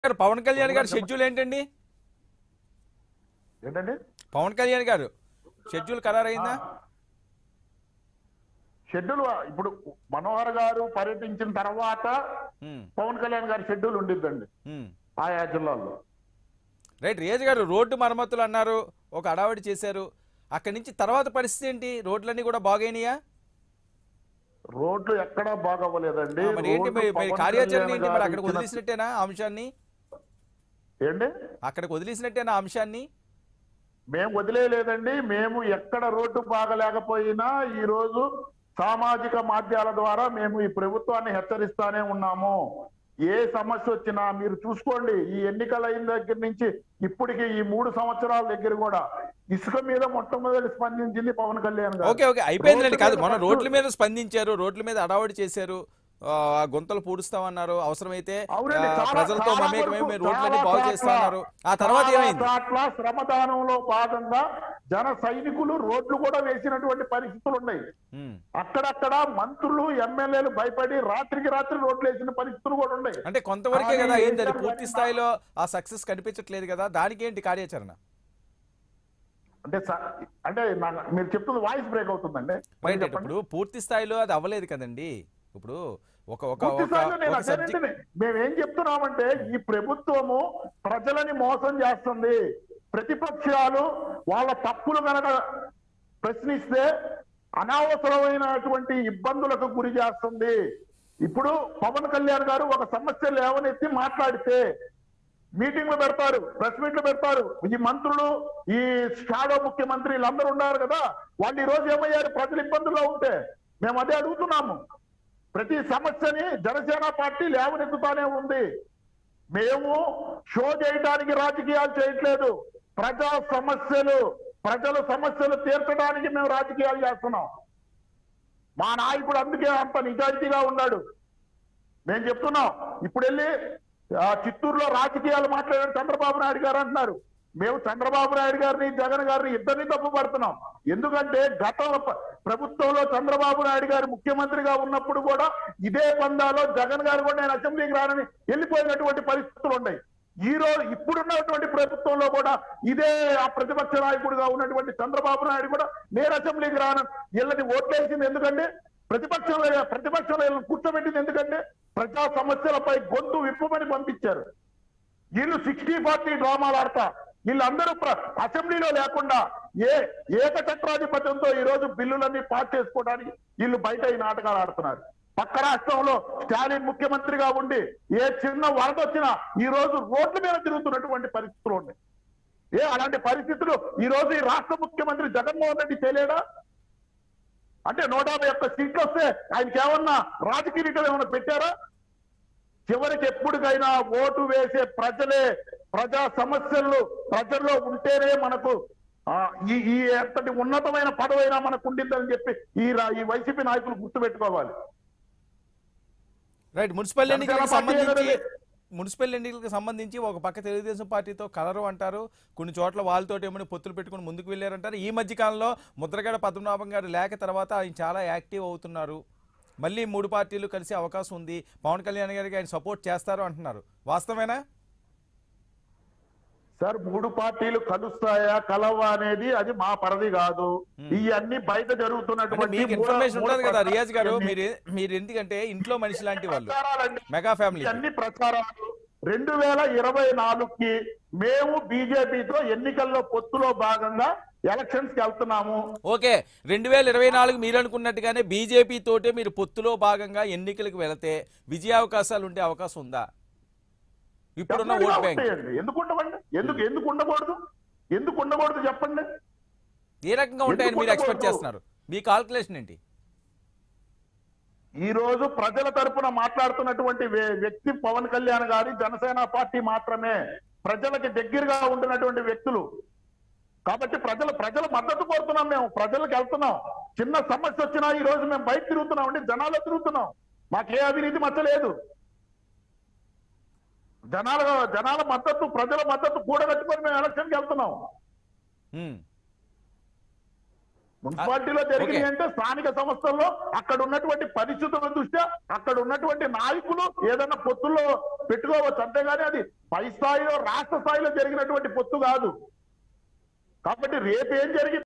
గారు పవన్ కళ్యాణ్ గారి షెడ్యూల్ ఏంటండి ఏంటండి పవన్ కళ్యాణ్ గారు షెడ్యూల్ ఖరారైందా షెడ్యూల్ ఇప్పుడు మనోహర్ గారు పర్యటించిన తర్వాత ఉమ్, పవన్ కళ్యాణ్ గారి షెడ్యూల్ ఉండిద్దండి ఉమ్. ఆయా జిల్లాల్లో రైట్ రేజ్ గారు రోడ్డు మరమ్మతులు అన్నారు ఒక అడావిడి చేశారు అక్కడి నుంచి తర్వాత పరిస్థితి ఏంటి రోడ్లన్నీ కూడా బాగైనాయా రోడ్లు ఎక్కడా బాగవ్వలేదండి మరి ఏంటి రోడ్లు మరి- మరి పవన్ కార్యాచరణ కళ్యాణ్ ఏంటి గారు మరి అక్కడికి ఇచ్చిన- వదిలేసినట్టేనా ఆ అంశాన్ని ఏంటి అక్కడికి వదిలేసినట్టేనా ఆ అంశాన్ని మేము వదిలేయలేదండి మేము ఎక్కడ రోడ్డు బాగలేకపోయినా ఈ రోజు సామాజిక మాధ్యాల ద్వారా మేము ఈ ప్రభుత్వాన్ని హెచ్చరిస్తానే ఉన్నాము ఏ సమస్య వచ్చినా మీరు చూసుకోండి ఈ ఎన్నికలు అయిన దగ్గర నుంచి ఇప్పటికి ఈ మూడు సంవత్సరాల దగ్గర కూడా ఇసుక మీద మొట్టమొదటి స్పందించింది పవన్ కళ్యాణ్ గారు ఓకే ఓకే అయిపోయిందండి రోడ్డు కాదు మీద మన ఖర్చు- రోడ్ల మీద స్పందించారు రోడ్ల మీద అడావిడి చేశారు ఆ, గుంతలు పూడుస్తామన్నారు అవసరమైతే అవునండి, ఆ, చాలా- ప్రజలతో చాలా మమేకమై వరకు మీరు రోడ్లన్నీ చాలా బాగు చోట్ల- చేస్తా అన్నారు ఆ తర్వాత చాలా ఏమైంది చోట్ల శ్రమదానంలో భాగంగా జన సైనికులు రోడ్లు కూడా వేసినటువంటి పరిస్థితులు ఉన్నాయి ఉమ్. అక్కడక్కడ మంత్రులు ఎమ్మెల్యేలు భయపడి రాత్రికి రాత్రి రోడ్లు వేసిన పరిస్థితులు కూడా ఉన్నాయి అంటే కొంతవరకే కానీ కదా అయింది అది వేశారు పూర్తి కానీ స్థాయిలో ఆ సక్సెస్ కనిపించట్లేదు కదా దానికి ఏంటి కార్యాచరణ అంటే స- అంటే నా- మీరు చెప్తుంది వాయిస్ బ్రేక్ అవుతుందండి మళ్ళీ రైట్ చెప్పండి. ఇప్పుడు పూర్తి స్థాయిలో అది అవ్వలేదు కదండి ఇప్పుడు ఒక ఒక పూర్తి ఒక స్థాయిలో నేను ఒక సబ్జెక్ట్ అదేనంటే మేమేం చెప్తున్నామంటే ఈ ప్రభుత్వము ప్రజలని మోసం చేస్తుంది ప్రతిపక్షాలు వాళ్ళ తప్పులు కనుక ప్రశ్నిస్తే అనవసరమైనటువంటి ఇబ్బందులకు గురి చేస్తుంది ఇప్పుడు పవన్ కళ్యాణ్ గారు ఒక సమస్య లేవనెత్తి మాట్లాడితే మీటింగ్లు పెడతారు ప్రెస్ మీట్లు పెడతారు ఈ మంత్రులు ఈ షాడో ముఖ్యమంత్రి వీళ్ళందరూ ఉన్నారు కదా వాళ్ళు ఈ రోజు ఏమయ్యారు ప్రజలు ఇబ్బందుల్లో ఉంటే మేము అదే అడుగుతున్నాము ప్రతి సమస్యని జనసేన పార్టీ లేవనెత్తుతానే ఉంది మేము షో చేయడానికి రాజకీయాలు చేయట్లేదు ప్రజా సమస్యలు ప్రజల సమస్యలు తీర్చడానికి మేము రాజకీయాలు చేస్తున్నాం మా నాయకుడు అందుకే అంత నిజాయితీగా ఉన్నాడు మేము చెప్తున్నాం ఇప్పుడు వెళ్ళి ఆ, చిత్తూరులో రాజకీయాలు మాట్లాడారు చంద్రబాబు నాయుడు గారు అంటున్నారు మేము చంద్రబాబు నాయుడు గారిని జగన్ గారిని ఇద్దరిని తప్పు పడుతున్నాం ఎందుకంటే గత ప- ప్రభుత్వంలో చంద్రబాబు నాయుడు గారు ముఖ్యమంత్రిగా ఉన్నప్పుడు కూడా ఇదే పందాలో జగన్ గారు కూడా నేను అసెంబ్లీకి రానని వెళ్ళిపోయినటువంటి పరిస్థితులు ఉన్నాయి ఈ రోజు ఇప్పుడున్నటువంటి ప్రభుత్వంలో కూడా ఇదే ఆ ప్రతిపక్ష నాయకుడిగా ఉన్నటువంటి చంద్రబాబు నాయుడు కూడా నేను అసెంబ్లీకి రాను వీళ్ళని ఓట్లేసింది ఎందుకంటే ప్రతిపక్షంలో ప్రతిపక్షంలో వీళ్ళని కూర్చోబెట్టింది ఎందుకంటే ప్రజా సమస్యలపై గొంతు విప్పమని పంపించారు వీళ్ళు సిక్స్టీ ఫార్టీ డ్రామాలు ఆడతా వీళ్ళందరూ ప్ర- అసెంబ్లీలో లేకుండా ఏ ఏకచక్రాధిపత్యంతో ఈ రోజు బిల్లులన్నీ పాస్ చేసుకోవడానికి వీళ్ళు బయట ఈ నాటకాలు ఆడుతున్నారు పక్క రాష్ట్రంలో స్టాలిన్ ముఖ్యమంత్రిగా ఉండి ఏ చిన్న వరద వచ్చినా ఈ రోజు రోడ్ల మీద తిరుగుతున్నటువంటి పరిస్థితులు ఉన్నాయి ఏ అలాంటి పరిస్థితులు ఈ రోజు ఈ రాష్ట్ర ముఖ్యమంత్రి జగన్మోహన్ రెడ్డి చేయలేడా అంటే నూట యాభై ఒక్క సీట్లు వస్తే ఆయనకి ఏమన్నా రాజకీయ రీతిలో ఏమన్నా పెట్టారా చివరికి ఎప్పటికైనా ఓటు వేసే ప్రజలే ప్రజా సమస్యలు ప్రజల్లో ఉంటేనే మనకు ఆ, ఈ ఈ ఎంతటి ఉన్నతమైన పదవైనా మనకు ఉండిద్దని చెప్పి ఈ రా- ఈ వైసీపీ నాయకులు గుర్తుపెట్టుకోవాలి రైట్ మున్సిపల్ ఎన్నికలకు జనసేన పార్టీ సంబంధించి ఏదైనా మున్సిపల్ ఎన్నికలకు సంబంధించి ఒక పక్క తెలుగుదేశం పార్టీతో కలరు అంటారు కొన్ని చోట్ల వాళ్ళతో ఏమైనా పొత్తులు పెట్టుకుని ముందుకు వెళ్ళారంటారు ఈ మధ్య కాలంలో ముద్రగడ పద్మనాభం గారు లేక తర్వాత ఆయన చాలా యాక్టివ్ అవుతున్నారు మళ్ళీ మూడు పార్టీలు కలిసే అవకాశం ఉంది పవన్ కళ్యాణ్ గారికి ఆయన సపోర్ట్ చేస్తారు అంటున్నారు వాస్తవేనా సార్ మూడు పార్టీలు కలుస్తాయా కలవా అనేది అది మా పరిధి కాదు ఇవన్నీ బయట అంటే జరుగుతున్నటువంటి మీకు మూల- ఇన్ఫర్మేషన్ మూల ఉంటుంది కదా ప్రచారాలు రియాజ్ గారు ఇవన్నీ. మీరు మీరు ఎందుకంటే ఇంట్లో మనిషి లాంటి వాళ్ళు ప్రచారాలండి. మెగా ఫ్యామిలీ అన్ని ప్రచారాలు రెండు వేల ఇరవై నాలుగుకి మేము బీజేపీతో ఎన్నికల్లో పొత్తులో భాగంగా ఎలక్షన్స్ కి వెళ్తున్నాము ఓకే రెండు వేల ఇరవై నాలుగు మీరు అనుకున్నట్టుగానే బీజేపీ తోటే మీరు పొత్తులో భాగంగా ఎన్నికలకు వెళితే విజయావకాశాలు ఉండే అవకాశం ఉందా ఇప్పుడున్న Definitely ఓట్ బ్యాంక్ ఉంటాయండి. ఎందుకు ఉండవండి ఎందుకు ఎందుకు ఉండకూడదు ఎందుకు ఉండకూడదు చెప్పండి ఏ రకంగా ఉంటాయని మీరు ఎక్స్పెక్ట్ ఉండకూడదు? చేస్తున్నారు మీ కాల్కులేషన్ ఏంటి ఈ రోజు ప్రజల తరపున మాట్లాడుతున్నటువంటి వే- వ్యక్తి పవన్ కళ్యాణ్ గారి జనసేన పార్టీ మాత్రమే ప్రజలకి దగ్గరగా ఉంటున్నటువంటి వ్యక్తులు కాబట్టి ప్రజల ప్రజల మద్దతు కోరుతున్నాం మేము ప్రజలకు వెళ్తున్నాం చిన్న సమస్య వచ్చినా ఈ రోజు మేము బయట తిరుగుతున్నాం అంటే జనాల్లో తిరుగుతున్నాం మాకే అవినీతి మచ్చలేదు జనాల జనాల మద్దతు ప్రజల మద్దతు కూడగట్టుకొని మేము ఎలక్షన్కి వెళ్తున్నాం హ్మ్. మున్సిపాలిటీలో జరిగినాయి అంటే స్థానిక సంస్థల్లో అక్కడ ఉన్నటువంటి పరిస్థితుల దృష్ట్యా అక్కడ ఉన్నటువంటి నాయకులు ఏదైనా పొత్తుల్లో పెట్టుకోవచ్చు అంతేగాని అది పై స్థాయిలో రాష్ట్ర స్థాయిలో జరిగినటువంటి పొత్తు కాదు కాబట్టి రేపు ఏం జరిగి